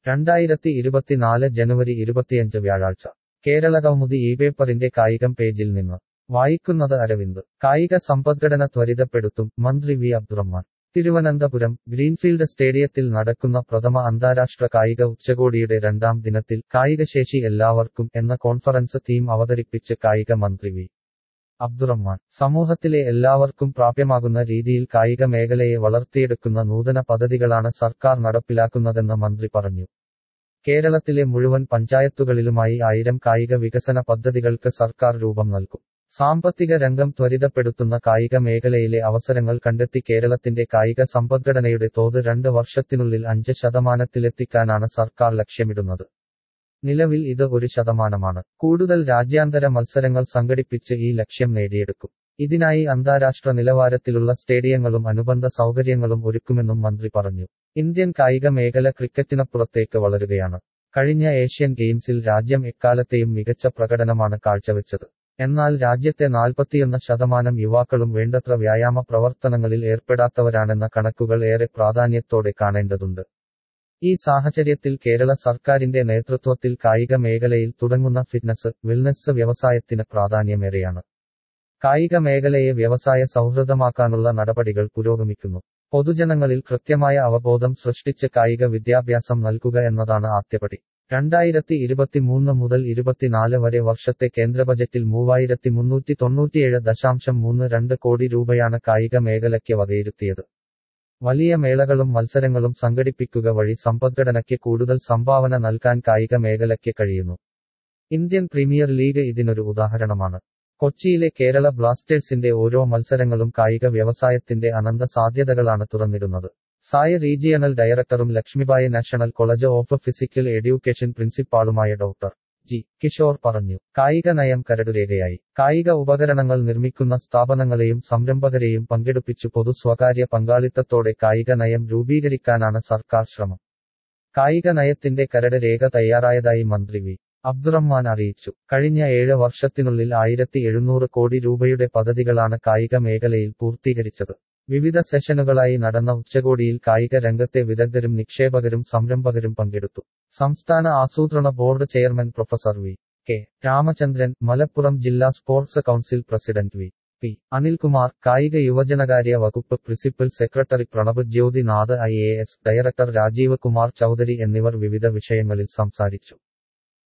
രണ്ടായിരത്തി ഇരുപത്തിനാല് ജനുവരി ഇരുപത്തിയഞ്ച് വ്യാഴാഴ്ച കേരളകൗമുദി ഈ പേപ്പറിന്റെ കായികം പേജിൽ നിന്ന് വായിക്കുന്നത് അരവിന്ദ് കായിക സമ്പദ്ഘടന ത്വരിതപ്പെടുത്തും മന്ത്രി വി അബ്ദുറഹ്മാൻ തിരുവനന്തപുരം ഗ്രീൻഫീൽഡ് സ്റ്റേഡിയത്തിൽ നടക്കുന്ന പ്രഥമ അന്താരാഷ്ട്ര കായിക ഉച്ചകോടിയുടെ രണ്ടാം ദിനത്തിൽ കായികശേഷി എല്ലാവർക്കും എന്ന കോൺഫറൻസ് തീം അവതരിപ്പിച്ച് കായിക മന്ത്രി വി അബ്ദുറഹ്മാൻ സമൂഹത്തിലെ എല്ലാവർക്കും പ്രാപ്യമാകുന്ന രീതിയിൽ കായിക മേഖലയെ വളർത്തിയെടുക്കുന്ന നൂതന പദ്ധതികളാണ് സർക്കാർ നടപ്പിലാക്കുന്നതെന്ന് മന്ത്രി പറഞ്ഞു കേരളത്തിലെ മുഴുവൻ പഞ്ചായത്തുകളിലുമായി ആയിരം കായിക വികസന പദ്ധതികൾക്ക് സർക്കാർ രൂപം നൽകും സാമ്പത്തിക രംഗം ത്വരിതപ്പെടുത്തുന്ന കായിക മേഖലയിലെ അവസരങ്ങൾ കണ്ടെത്തി കേരളത്തിന്റെ കായിക സമ്പദ്ഘടനയുടെ തോത് രണ്ട് വർഷത്തിനുള്ളിൽ അഞ്ച് ശതമാനത്തിലെത്തിക്കാനാണ് സർക്കാർ ലക്ഷ്യമിടുന്നത് നിലവിൽ ഇത് ഒരു ശതമാനമാണ് കൂടുതൽ രാജ്യാന്തര മത്സരങ്ങൾ സംഘടിപ്പിച്ച് ഈ ലക്ഷ്യം നേടിയെടുക്കും ഇതിനായി അന്താരാഷ്ട്ര നിലവാരത്തിലുള്ള സ്റ്റേഡിയങ്ങളും അനുബന്ധ സൗകര്യങ്ങളും ഒരുക്കുമെന്നും മന്ത്രി പറഞ്ഞു ഇന്ത്യൻ കായിക മേഖല ക്രിക്കറ്റിനപ്പുറത്തേക്ക് വളരുകയാണ് കഴിഞ്ഞ ഏഷ്യൻ ഗെയിംസിൽ രാജ്യം എക്കാലത്തെയും മികച്ച പ്രകടനമാണ് കാഴ്ചവെച്ചത് എന്നാൽ രാജ്യത്തെ നാൽപ്പത്തിയൊന്ന് ശതമാനം യുവാക്കളും വേണ്ടത്ര വ്യായാമ പ്രവർത്തനങ്ങളിൽ ഏർപ്പെടാത്തവരാണെന്ന കണക്കുകൾ ഏറെ പ്രാധാന്യത്തോടെ കാണേണ്ടതുണ്ട് ഈ സാഹചര്യത്തിൽ കേരള സർക്കാരിന്റെ നേതൃത്വത്തിൽ കായിക മേഖലയിൽ തുടങ്ങുന്ന ഫിറ്റ്നസ് വെൽനസ് വ്യവസായത്തിന് പ്രാധാന്യമേറെയാണ് കായിക മേഖലയെ വ്യവസായ സൗഹൃദമാക്കാനുള്ള നടപടികൾ പുരോഗമിക്കുന്നു പൊതുജനങ്ങളിൽ കൃത്യമായ അവബോധം സൃഷ്ടിച്ച് കായിക വിദ്യാഭ്യാസം നൽകുക എന്നതാണ് ആദ്യപടി രണ്ടായിരത്തി ഇരുപത്തിമൂന്ന് മുതൽ ഇരുപത്തിനാല് വരെ വർഷത്തെ കേന്ദ്ര ബജറ്റിൽ മൂവായിരത്തി മുന്നൂറ്റി തൊണ്ണൂറ്റിയേഴ് ദശാംശം മൂന്ന് രണ്ട് കോടി രൂപയാണ് കായിക മേഖലയ്ക്ക് വകയിരുത്തിയത് വലിയ മേളകളും മത്സരങ്ങളും സംഘടിപ്പിക്കുക വഴി സമ്പദ്ഘടനയ്ക്ക് കൂടുതൽ സംഭാവന നൽകാൻ കായിക മേഖലയ്ക്ക് കഴിയുന്നു ഇന്ത്യൻ പ്രീമിയർ ലീഗ് ഇതിനൊരു ഉദാഹരണമാണ് കൊച്ചിയിലെ കേരള ബ്ലാസ്റ്റേഴ്സിന്റെ ഓരോ മത്സരങ്ങളും കായിക വ്യവസായത്തിന്റെ അനന്ത സാധ്യതകളാണ് തുറന്നിടുന്നത് സായ റീജിയണൽ ഡയറക്ടറും Lakshmibai national college of physical education പ്രിൻസിപ്പാളുമായ ഡോക്ടർ ജി കിഷോർ പറഞ്ഞു കായിക നയം കരടുരേഖയായി കായിക ഉപകരണങ്ങൾ നിർമ്മിക്കുന്ന സ്ഥാപനങ്ങളെയും സംരംഭകരെയും പങ്കെടുപ്പിച്ചു പൊതു സ്വകാര്യ പങ്കാളിത്തത്തോടെ കായിക നയം രൂപീകരിക്കാനാണ് സർക്കാർ ശ്രമം കായിക നയത്തിന്റെ കരട് രേഖ തയ്യാറായതായി മന്ത്രി വി അബ്ദുറഹ്മാൻ അറിയിച്ചു കഴിഞ്ഞ ഏഴ് വർഷത്തിനുള്ളിൽ ആയിരത്തി എഴുന്നൂറ് കോടി രൂപയുടെ പദ്ധതികളാണ് കായിക മേഖലയിൽ പൂർത്തീകരിച്ചത് വിവിധ സെഷനുകളായി നടന്ന ഉച്ചകോടിയിൽ കായിക രംഗത്തെ വിദഗ്ധരും നിക്ഷേപകരും സംരംഭകരും പങ്കെടുത്തു സംസ്ഥാന ആസൂത്രണ board chairman professor V K Ramachandran Malappuram ജില്ലാ sports council president V P Anilkumar കായിക യുവജനകാര്യ വകുപ്പ് principal secretary Pranab Jyothinath I A S director Rajeev Kumar Chowdhury എന്നിവർ വിവിധ വിഷയങ്ങളിൽ സംസാരിച്ചു